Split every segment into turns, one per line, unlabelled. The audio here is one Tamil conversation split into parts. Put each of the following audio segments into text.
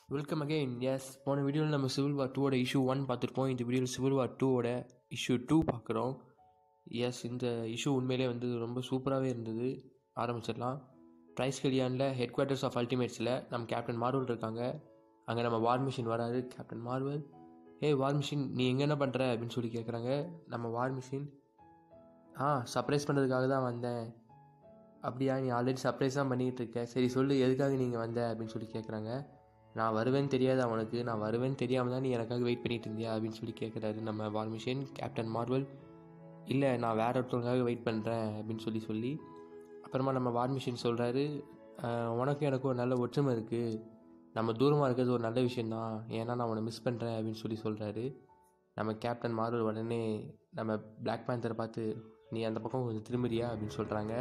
வெல்கம் அகைன் எஸ் போன வீடியோவில் நம்ம சிவில் வார் டூவோட இஷ்யூ ஒன் பார்த்துருப்போம் இந்த வீடியோவில் சிவில் வார் டூவோட இஷ்யூ டூ பார்க்குறோம் எஸ் இந்த இஷ்யூ உண்மையிலே வந்து ரொம்ப சூப்பராகவே இருந்தது ஆரம்பிச்சிடலாம் ப்ரைஸ் கல்யாணில் ஹெட் குவார்ட்டர்ஸ் ஆஃப் அல்டிமேட்ஸில் நம்ம கேப்டன் மார்வல் இருக்காங்க அங்கே நம்ம வார் மிஷின் வராரு Captain Marvel hey War Machine நீ எங்கே என்ன பண்ணுற அப்படின்னு சொல்லி கேட்குறாங்க நம்ம வார் மிஷின் ஆ சர்ப்ரைஸ் பண்ணுறதுக்காக தான் வந்தேன் அப்படியா நீ ஆல்ரெடி சர்ப்ரைஸ் தான் பண்ணிகிட்டு இருக்க சரி சொல்லு எதுக்காக நீங்கள் வந்த அப்படின்னு சொல்லி கேட்குறாங்க நான் வருவேன்னு தெரியாது அவனுக்கு நான் வருவேன்னு தெரியாமல் தான் நீ எனக்காக வெயிட் பண்ணிட்டு இருந்தியா அப்படின்னு சொல்லி கேட்குறாரு நம்ம வார் மிஷின் கேப்டன் மார்வல் இல்லை நான் வேற ஒருத்தவங்களுக்காக வெயிட் பண்ணுறேன் அப்படின்னு சொல்லி சொல்லி அப்புறமா நம்ம வார் மிஷின் சொல்கிறாரு உனக்கும் எனக்கும் ஒரு நல்ல ஒற்றுமை இருக்குது நம்ம தூரமாக இருக்கிறது ஒரு நல்ல விஷயந்தான் ஏன்னா நான் உன்னை மிஸ் பண்ணுறேன் அப்படின்னு சொல்லி சொல்கிறாரு நம்ம கேப்டன் மார்வல் உடனே நம்ம பிளாக் பேந்தரை பார்த்து நீ அந்த பக்கம் கொஞ்சம் திரும்புறியா அப்படின்னு சொல்கிறாங்க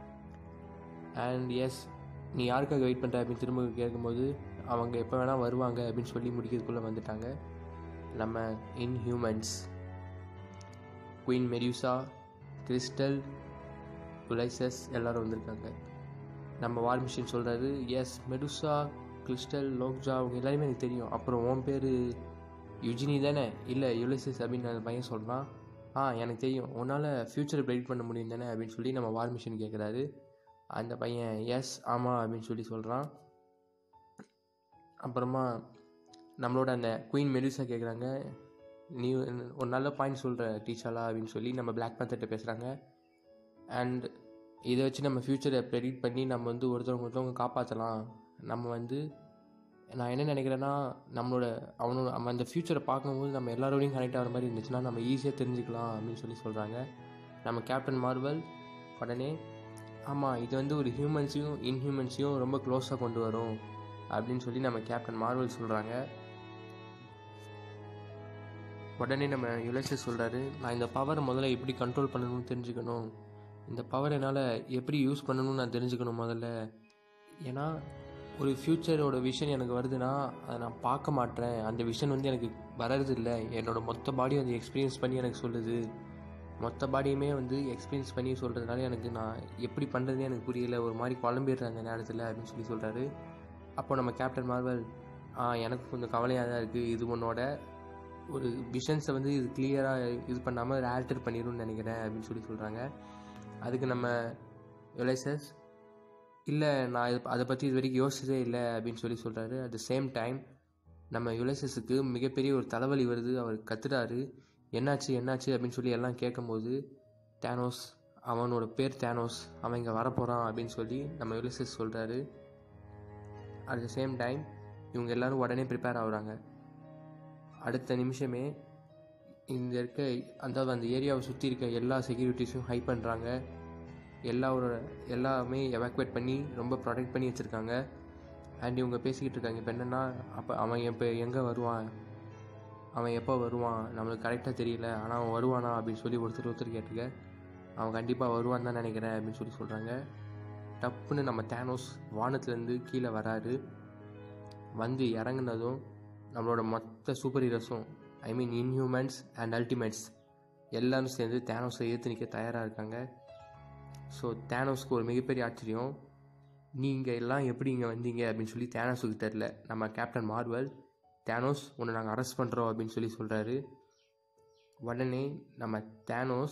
அண்ட் எஸ் நீ யாருக்காக வெயிட் பண்ணுற அப்படின்னு திரும்ப கேட்கும்போது அவங்க எப்போ வேணால் வருவாங்க அப்படின்னு சொல்லி முடிக்கிறதுக்குள்ளே வந்துட்டாங்க நம்ம Inhumans queen Medusa Crystal Ulysses எல்லாரும் வந்திருக்காங்க நம்ம வார் மிஷின் சொல்கிறாரு எஸ் மெடுசா கிறிஸ்டல் லோக்ஜா அவங்க எல்லாருமே எனக்கு தெரியும் அப்புறம் உன் பேர் யுஜினி தானே இல்லை யுலைசஸ் அப்படின்னு அந்த பையன் சொல்கிறான் ஆ எனக்கு தெரியும் உன்னால் ஃப்யூச்சரை ப்ரெடிக்ட் பண்ண முடியும் தானே அப்படின்னு சொல்லி நம்ம வார் மிஷின் கேட்குறாரு அந்த பையன் எஸ் ஆமாம் அப்படின்னு சொல்லி சொல்கிறான் அப்புறமா நம்மளோட அந்த குயின் மெரிசா கேட்குறாங்க நீ ஒரு நல்ல பாயிண்ட் சொல்கிற டீச்சரா அப்படின்னு சொல்லி நம்ம பிளாக் பேந்தர்கிட்ட பேசுகிறாங்க அண்ட் இதை வச்சு நம்ம ஃப்யூச்சரை ப்ரெடிக்ட் பண்ணி நம்ம வந்து ஒருத்தவங்க ஒருத்தவங்க காப்பாற்றலாம் நம்ம வந்து நான் என்ன நினைக்கிறேன்னா நம்மளோட அவனோட நம்ம அந்த ஃப்யூச்சரை பார்க்கும்போது நம்ம எல்லாரோடையும் கனெக்ட் ஆகிற மாதிரி இருந்துச்சுன்னா நம்ம ஈஸியாக தெரிஞ்சுக்கலாம் அப்படின்னு சொல்லி சொல்கிறாங்க நம்ம கேப்டன் மார்வல் உடனே ஆமாம் இது வந்து ஒரு ஹியூமன்ஸையும் இன்ஹியூமன்ஸையும் ரொம்ப க்ளோஸாக கொண்டு வரும் அப்படின்னு சொல்லி நம்ம கேப்டன் மார்வல் சொல்கிறாங்க உடனே நம்ம யுலைசஸ் சொல்கிறாரு நான் இந்த பவரை முதல்ல எப்படி கண்ட்ரோல் பண்ணணும்னு தெரிஞ்சுக்கணும் இந்த பவர் என்னால் எப்படி யூஸ் பண்ணணும்னு நான் தெரிஞ்சுக்கணும் முதல்ல ஏன்னா ஒரு ஃப்யூச்சரோட விஷன் எனக்கு வருதுன்னா அதை நான் பார்க்க மாட்டேன் அந்த விஷன் வந்து எனக்கு வர்றது இல்லை என்னோடய மொத்த பாடியும் அதை எக்ஸ்பீரியன்ஸ் பண்ணி எனக்கு சொல்லுது மொத்த பாடியுமே வந்து எக்ஸ்பீரியன்ஸ் பண்ணி சொல்கிறதுனால எனக்கு நான் எப்படி பண்ணுறதுனே எனக்கு புரியல ஒரு மாதிரி குழம்பிடுறேன் அந்த நேரத்தில் அப்படின்னு சொல்லி சொல்கிறாரு அப்போ நம்ம கேப்டன் மார்வல் ஆ எனக்கு கொஞ்சம் கவலையாக தான் இருக்குது இது உன்னோட ஒரு விஷன்ஸை வந்து இது கிளியராக இது பண்ணாமல் ஆல்டர் பண்ணிடும்னு நினைக்கிறேன் அப்படின்னு சொல்லி சொல்கிறாங்க அதுக்கு நம்ம யுலைசஸ் இல்லை நான் இது அதை பற்றி இது வரைக்கும் யோசிச்சதே இல்லை அப்படின்னு சொல்லி சொல்கிறாரு அட் த சேம் டைம் நம்ம யுலைசஸுக்கு மிகப்பெரிய ஒரு தலைவலி வருது அவர் கத்துறாரு என்னாச்சு என்னாச்சு அப்படின்னு சொல்லி எல்லாம் கேட்கும்போது தேனோஸ் அவனோட பேர் தேனோஸ் அவன் இங்கே வரப்போகிறான் அப்படின்னு சொல்லி நம்ம யுலிசஸ் சொல்கிறாரு அட் த சேம் டைம் இவங்க எல்லோரும் உடனே ப்ரிப்பேர் ஆகுறாங்க அடுத்த நிமிஷமே இந்த இருக்க அதாவது அந்த ஏரியாவை சுற்றி இருக்க எல்லா செக்யூரிட்டிஸும் ஹை பண்ணுறாங்க எல்லாரோட எல்லாமே எவாக்குவேட் பண்ணி ரொம்ப ப்ரொடெக்ட் பண்ணி வச்சுருக்காங்க அண்ட் இவங்க பேசிக்கிட்டு இருக்காங்க இப்போ என்னென்னா அப்போ அவன் இப்போ எங்கே வருவான் அவன் எப்போ வருவான் நம்மளுக்கு கரெக்டாக தெரியல ஆனால் அவன் வருவானா அப்படின்னு சொல்லி ஒருத்தர் ஒருத்தர் கேட்டுக்க அவன் கண்டிப்பாக வருவான்னு தான் நினைக்கிறேன் அப்படின்னு சொல்லி சொல்கிறாங்க டப்புன்னு நம்ம தேனோஸ் வானத்துலேருந்து கீழே வராரு வந்து இறங்குனதும் நம்மளோட மொத்த சூப்பர் ஹீரோஸும் I mean Inhumans and Ultimates எல்லோரும் சேர்ந்து தேனோஸை ஏற்று நிற்க தயாராக இருக்காங்க ஸோ தேனோஸ்க்கு ஒரு மிகப்பெரிய ஆச்சரியம் நீங்கள் எல்லாம் எப்படி இங்கே வந்தீங்க அப்படின்னு சொல்லி தேனோஸுக்கு தெரில நம்ம கேப்டன் மார்வல் தேனோஸ் உன்னை நாங்கள் அரெஸ்ட் பண்ணுறோம் அப்படின்னு சொல்லி சொல்கிறாரு உடனே நம்ம தேனோஸ்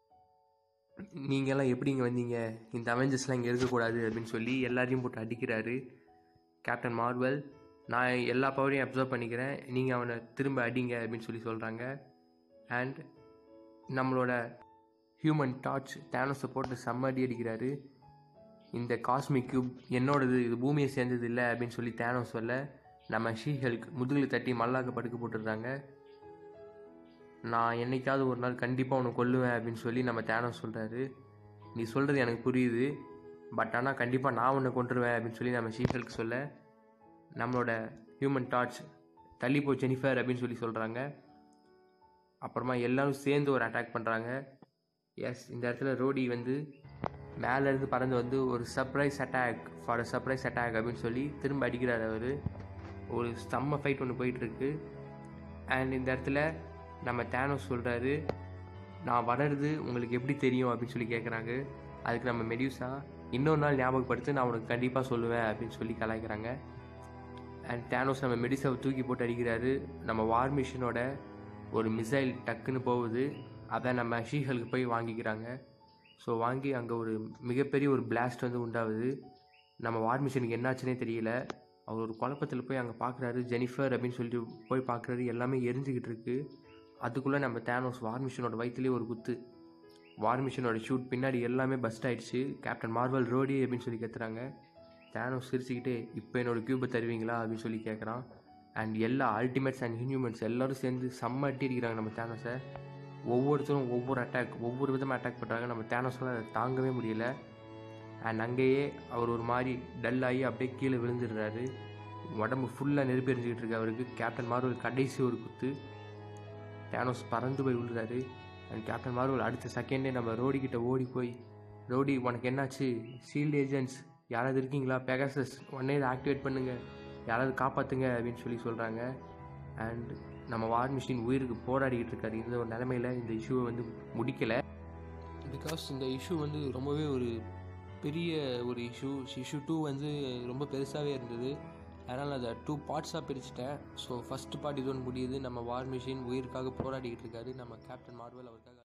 நீங்கள்லாம் எப்படி இங்கே வந்தீங்க இந்த அவெஞ்சர்ஸ்லாம் இங்கே இருக்கக்கூடாது அப்படின்னு சொல்லி எல்லாரையும் போட்டு அடிக்கிறாரு கேப்டன் மார்வல் நான் எல்லா பவரையும் அப்சர்வ் பண்ணிக்கிறேன் நீங்கள் அவனை திரும்ப அடிங்க அப்படின்னு சொல்லி சொல்கிறாங்க அண்ட் நம்மளோட ஹியூமன் டார்ச் தேனோஸை போட்டு செம்ம அடி அடிக்கிறாரு இந்த காஸ்மிக் கியூப் என்னோடது இது பூமியை சேர்ந்தது இல்லை அப்படின்னு சொல்லி தேனோஸ் சொல்ல நம்ம ஷீஹெல்க் முதுகில் தட்டி மல்லாக்க படுக்க போட்டுடுறாங்க நான் என்னைக்காவது ஒரு நாள் கண்டிப்பாக உன்னை கொல்லுவேன் அப்படின்னு சொல்லி நம்ம தேனோஸ் சொல்கிறாரு நீ சொல்கிறது எனக்கு புரியுது பட் ஆனால் கண்டிப்பாக நான் உன்னை கொண்டுருவேன் அப்படின்னு சொல்லி நம்ம ஷீஹெல்க் சொல்ல நம்மளோட ஹியூமன் டார்ச் தள்ளி போ ஜெனிஃபர் அப்படின்னு சொல்லி சொல்கிறாங்க அப்புறமா எல்லோரும் சேர்ந்து ஒரு அட்டாக் பண்ணுறாங்க எஸ் இந்த இடத்துல ரோடி வந்து மேலேருந்து பறந்து வந்து ஒரு surprise attack for a surprise attack அப்படின்னு சொல்லி திரும்ப அடிக்கிறார் அவர் ஒரு செம்ம ஃபைட் ஒன்று போயிட்டுருக்கு அண்ட் இந்த இடத்துல நம்ம தேனோஸ் சொல்கிறாரு நான் வளருது உங்களுக்கு எப்படி தெரியும் அப்படின்னு சொல்லி கேட்குறாங்க அதுக்கு நம்ம மெடியூஸா இன்னொரு நாள் ஞாபகப்படுத்தி நான் உனக்கு கண்டிப்பாக சொல்லுவேன் அப்படின்னு சொல்லி கலாய்க்கிறாங்க அண்ட் தேனோஸ் நம்ம மெடிசாவை தூக்கி போட்டு அடிக்கிறாரு நம்ம வார் மிஷினோட ஒரு மிசைல் டக்குன்னு போகுது அதை நம்ம ஷீஹலுக்கு போய் வாங்கிக்கிறாங்க ஸோ வாங்கி அங்கே ஒரு மிகப்பெரிய ஒரு பிளாஸ்ட் வந்து உண்டாகுது நம்ம வார் மிஷினுக்கு என்னாச்சுன்னே தெரியல அவர் ஒரு குழப்பத்தில் போய் அங்கே பார்க்குறாரு ஜெனிஃபர் அப்படின்னு சொல்லிட்டு போய் பார்க்குறாரு எல்லாமே எரிஞ்சுக்கிட்டு இருக்கு அதுக்குள்ளே நம்ம தேனோஸ் வார் மிஷினோட வயிற்றுலேயே ஒரு குத்து வார் மிஷினோட ஷூட் பின்னாடி எல்லாமே பஸ்ட் ஆயிடுச்சு கேப்டன் மார்வல் ரோடி அப்படின்னு சொல்லி கத்துறாங்க தேனோஸ் சிரிச்சுக்கிட்டே இப்போ என்னோட கியூபை தருவீங்களா அப்படின்னு சொல்லி கேட்குறான் அண்ட் எல்லா அல்டிமேட்ஸ் அண்ட் ஹியூமன்ஸ் எல்லாரும் சேர்ந்து செம்ம அட்டி அடிக்கிறாங்க நம்ம தேனோஸை ஒவ்வொருத்தரும் ஒவ்வொரு அட்டாக் ஒவ்வொரு விதமாக அட்டாக் பண்ணுறாங்க நம்ம தேனோஸால் அதை தாங்கவே முடியல அண்ட் அங்கேயே அவர் ஒரு மாதிரி டல்லாகி அப்படியே கீழே விழுந்துடுறாரு உடம்பு ஃபுல்லாக நெருப்பு எரிஞ்சுக்கிட்டு இருக்கு அவருக்கு கேப்டன் மார்வல் கடைசி ஒரு குத்து தேனோஸ் பறந்து போய் விழுறாரு அண்ட் கேப்டன் மார்வல் அடுத்த செகண்டே நம்ம ரோடி கிட்ட ஓடி போய் ரோடி உனக்கு என்னாச்சு ஷீல்டு ஏஜென்ட்ஸ் யாராவது இருக்கீங்களா பெகாசஸ் உடனே இதை ஆக்டிவேட் பண்ணுங்கள் யாராவது காப்பாற்றுங்க அப்படின்னு சொல்லி சொல்கிறாங்க அண்ட் நம்ம வார் மிஷின் உயிருக்கு போராடிக்கிட்டு இருக்காரு இந்த ஒரு நிலமையில இந்த இஷ்யூவை வந்து முடிக்கலை பிகாஸ் இந்த இஷ்யூ வந்து ரொம்பவே ஒரு பெரிய ஒரு இஷ்யூ இஷ்யூ டூ வந்து ரொம்ப பெருசாகவே இருந்தது அதனால் அதை டூ பார்ட்ஸாக பிரிச்சுட்டேன் ஸோ ஃபஸ்ட்டு பார்ட் இதோடு முடியுது நம்ம வார் மிஷின் உயிருக்காக போராடிக்கிட்டு இருக்காரு நம்ம கேப்டன் மார்வல் அவருக்காக